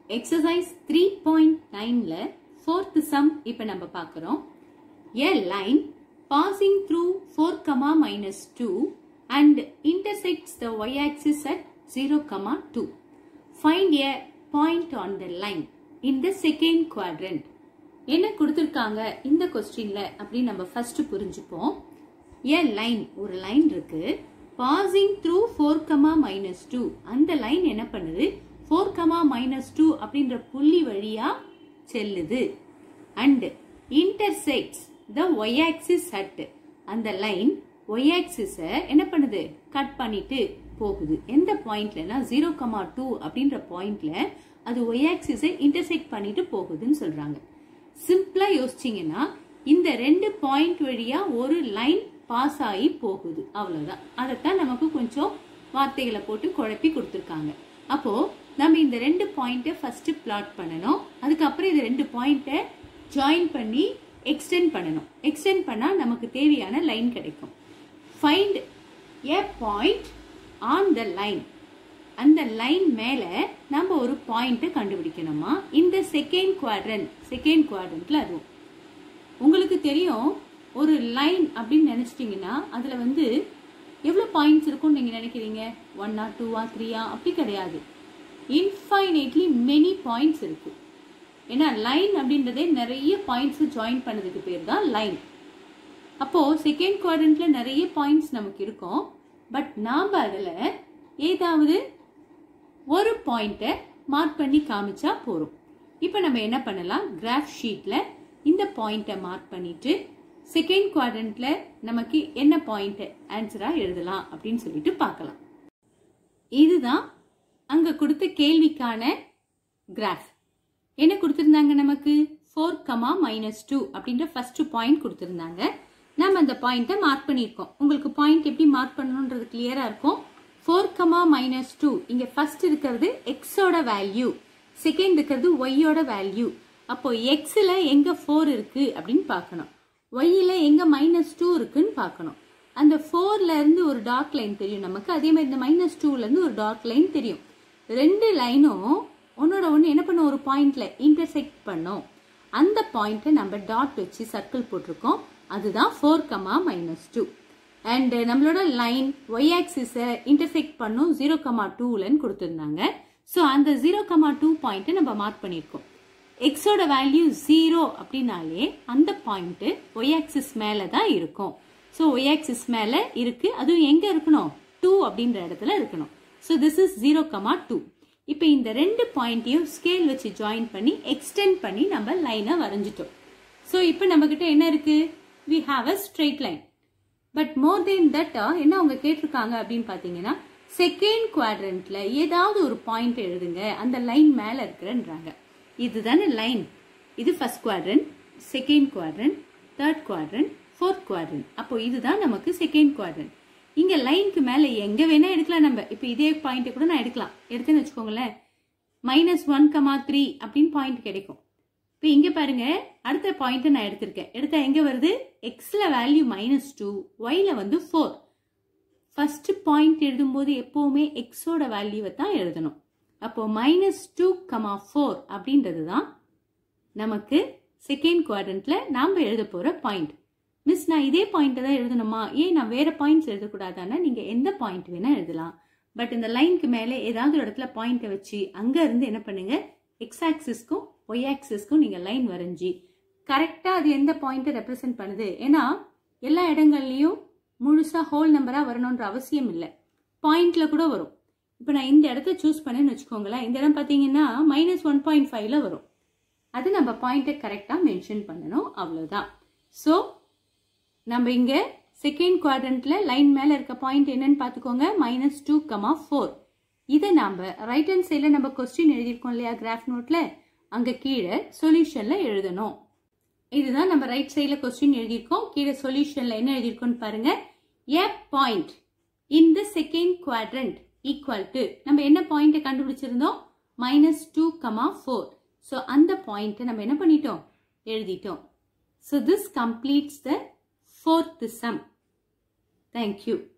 Exercise three point நைன்ல fourth sum இப்ப நம்ம பார்க்கிறோம் a line passing through 4 comma minus 2 and intersects the y-axis at 0 comma 2. Find a point on the line in the second quadrant. என்ன கொடுத்திருக்காங்க இந்த கொஸ்டின்ல அப்படின்னு நம்ம ஃபர்ஸ்ட் புரிஞ்சுப்போம் a லைன் ஒரு லைன் இருக்கு passing through four comma minus two அந்த லைன் என்ன பண்ணுது ஃபோர் கமா மைனஸ் டூ அப்படின்ற புள்ளி வழியா செல்லுது and intersects the y-axis at அந்த லைன் y-axis என்ன பண்ணுது கட் பண்ணிட்டு போகுது எந்த பாயிண்ட்லனா ஜீரோ கமா டூ அப்படின்ற பாயிண்ட்ல அது y-axis இன்டர்செக்ட் பண்ணிட்டு போகுதுன்னு சொல்றாங்க சிம்பிளா யோசிச்சீங்கன்னா இந்த ரெண்டு பாயிண்ட் வழியா ஒரு லைன் பாஸ் ஆகி போகுது அவ்வளவுதான் அதைத்தான் நமக்கு கொஞ்சம் வார்த்தைகளை போட்டு குழப்பி கொடுத்துருக்காங்க அப்போ நம்ம இந்த ரெண்டு பாயிண்ட்டை ஃபர்ஸ்ட் பிளாட் பண்ணணும் அதுக்கப்புறம் இந்த ரெண்டு பாயிண்ட்டை ஜாயின் பண்ணி எக்ஸ்டெண்ட் பண்ணணும் எக்ஸ்டெண்ட் பண்ணா நமக்கு தேவையான லைன் கிடைக்கும் find a point on the line அந்த லைன் மேல நம்ம ஒரு பாயிண்ட்டை கண்டுபிடிக்கணுமா இந்த செகண்ட் குவாட்ரண்ட் செகண்ட் குவாட்ரண்ட்ல அதுவும் உங்களுக்கு தெரியும் ஒரு லைன் அப்படின்னு நினைச்சிட்டீங்கன்னா அதுல வந்து எவ்வளவு பாயிண்ட்ஸ் இருக்கும்னு நீங்க நினைக்கிறீங்க ஒன்னா டூவா த்ரீயா அப்படி கிடையாது இன்ஃபைனைட்லி மெனி பாயிண்ட்ஸ் இருக்கு ஏன்னா லைன் அப்படின்றதே நிறைய பாயிண்ட்ஸ் ஜாயின் பண்ணதுக்கு பேர் தான் லைன் அப்போ செகண்ட் குவாட்ரண்ட்ல நிறைய பாயிண்ட்ஸ் நமக்கு இருக்கும் பட் நாம அதுல ஏதாவது ஒரு பாயிண்ட்டை மார்க் பண்ணி காமிச்சா போறோம் இப்போ நம்ம என்ன பண்ணலாம் கிராஃப் ஷீட்ல இந்த பாயிண்ட்டை மார்க் பண்ணிட்டு செகண்ட் குவாட்ரண்ட்ல நமக்கு என்ன பாயிண்ட் ஆன்சரா எழுதலாம் அப்படின்னு சொல்லிட்டு பார்க்கலாம் இதுதான் அங்க கொடுத்த கேள்விக்கான கிராஃப் என்ன கொடுத்திருந்தாங்க நமக்கு ஃபோர் கமா மைனஸ் டூ அப்படின்ற ஃபர்ஸ்ட் பாயிண்ட் கொடுத்திருந்தாங்க நம்ம அந்த பாயிண்ட்டை மார்க் பண்ணியிருக்கோம் உங்களுக்கு பாயிண்ட் எப்படி மார்க் பண்ணணுன்றது கிளியரா இருக்கும் ஃபோர் கமா மைனஸ் டூ இங்க ஃபர்ஸ்ட் இருக்கிறது எக்ஸோட வேல்யூ செகண்ட் இருக்கிறது ஒய்யோட வேல்யூ அப்போ எக்ஸ்ல எங்க ஃபோர் இருக்கு அப்படின்னு பார்க்கணும் ஒய்ல எங்க மைனஸ் டூ இருக்குன்னு பார்க்கணும் அந்த ஃபோர்ல இருந்து ஒரு டார்க் லைன் தெரியும் நமக்கு அதே மாதிரி இந்த மைனஸ் டூல இருந்து ஒரு டார்க் லைன் தெரியும் ரெண்டு லைனும் ஒன்னோட ஒன்று என்ன பண்ணும் ஒரு பாயிண்ட்ல இன்டர்செக்ட் பண்ணும் அந்த பாயிண்ட்டை நம்ம டாட் வச்சு சர்க்கிள் போட்டிருக்கோம் அதுதான் four comma minus two and நம்மளோட லைன் ஒய் ஆக்சிஸை இன்டர்செக்ட் பண்ணும் ஜீரோ கமா டூலன்னு கொடுத்துருந்தாங்க ஸோ அந்த ஜீரோ கமா டூ பாயிண்ட்டை நம்ம மார்க் பண்ணியிருக்கோம் எக்ஸோட வேல்யூ ஜீரோ அப்படின்னாலே அந்த பாயிண்ட் ஒய் ஆக்சிஸ் மேலே தான் இருக்கும் ஸோ ஒய் ஆக்சிஸ் மேலே இருக்கு அதுவும் எங்க இருக்கணும் டூ அப்படின்ற இடத்துல இருக்கணும் so this is zero comma two இப்போ இந்த ரெண்டு பாயிண்ட்டையும் ஸ்கேல் வச்சு ஜாயின் பண்ணி எக்ஸ்டெண்ட் பண்ணி நம்ம லைனை வரைஞ்சிட்டோம் ஸோ இப்போ நம்ம கிட்ட என்ன இருக்கு we have a straight line but more than that என்ன அவங்க கேட்டிருக்காங்க அப்படின்னு பார்த்தீங்கன்னா செகண்ட் குவாட்ரண்ட்ல ஏதாவது ஒரு பாயிண்ட் எழுதுங்க அந்த லைன் மேலே இருக்கிறன்றாங்க இதுதானே லைன் இது first quadrant second quadrant third quadrant fourth quadrant அப்போ இதுதான் நமக்கு செகண்ட் குவாட்ரண்ட் இங்க லைனுக்கு மேல எங்க வேணா எடுக்கலாம் நம்ம இப்போ இதே பாயிண்ட் கூட நான் எடுக்கலாம் எடுத்தேன்னு வச்சுக்கோங்களேன் மைனஸ் ஒன் கமா த்ரீ அப்படின்னு பாயிண்ட் கிடைக்கும் இப்போ இங்க பாருங்க அடுத்த பாயிண்ட் நான் எடுத்திருக்கேன் எடுத்தா எங்க வருது எக்ஸ்ல வேல்யூ மைனஸ் டூ ஒய்ல வந்து ஃபோர் ஃபர்ஸ்ட் பாயிண்ட் எழுதும்போது எப்பவுமே எக்ஸோட வேல்யூவை தான் எழுதணும் அப்போ மைனஸ் டூ கமா ஃபோர் அப்படின்றது தான் நமக்கு செகண்ட் குவாட்ரண்ட்ல நாம எழுத போற பாயிண்ட் மிஸ் நான் இதே பாயிண்ட் தான் எழுதணுமா ஏன் நான் வேற பாயிண்ட்ஸ் எழுதக்கூடாதானா நீங்க எந்த பாயிண்ட் வேணா எழுதலாம் பட் இந்த லைனுக்கு மேலே ஏதாவது ஒரு இடத்துல பாயிண்ட்டை வச்சு அங்க இருந்து என்ன பண்ணுங்க எக்ஸ் ஆக்சிஸ்க்கும் ஒய் ஆக்சிஸ்க்கும் நீங்க லைன் வரைஞ்சி கரெக்டா அது எந்த பாயிண்ட்டை ரெப்ரசென்ட் பண்ணுது ஏன்னா எல்லா இடங்கள்லயும் முழுசா ஹோல் நம்பரா வரணுன்ற அவசியம் இல்லை பாயிண்ட்ல கூட வரும் இப்போ நான் இந்த இடத்த சூஸ் பண்ணேன்னு வச்சுக்கோங்களேன் இந்த இடம் பார்த்தீங்கன்னா மைனஸ் ஒன் பாயிண்ட் ஃபைவ்ல வரும் அது நம்ம பாயிண்ட்டை கரெக்டாக மென்ஷன் பண்ணணும் அவ்வளோதான் ஸோ நம்ம இங்கே செகண்ட் குவாட்ரண்ட்ல லைன் மேலே இருக்க பாயிண்ட் என்னன்னு பார்த்துக்கோங்க மைனஸ் டூ கமா ஃபோர் இதை நாம் ரைட் ஹேண்ட் சைடில் நம்ம கொஸ்டின் எழுதியிருக்கோம் இல்லையா கிராஃப் நோட்டில் அங்கே கீழே சொல்யூஷனில் எழுதணும் இதுதான் நம்ம ரைட் சைடில் கொஸ்டின் எழுதியிருக்கோம் கீழே சொல்யூஷனில் என்ன எழுதியிருக்கோம்னு பாருங்க a point in the second quadrant equal to நம்ம என்ன பாயிண்ட்டை கண்டுபிடிச்சிருந்தோம் minus two comma four so அந்த பாயிண்ட்டை நம்ம என்ன பண்ணிட்டோம் எழுதிட்டோம் so this completes the fourth sum thank you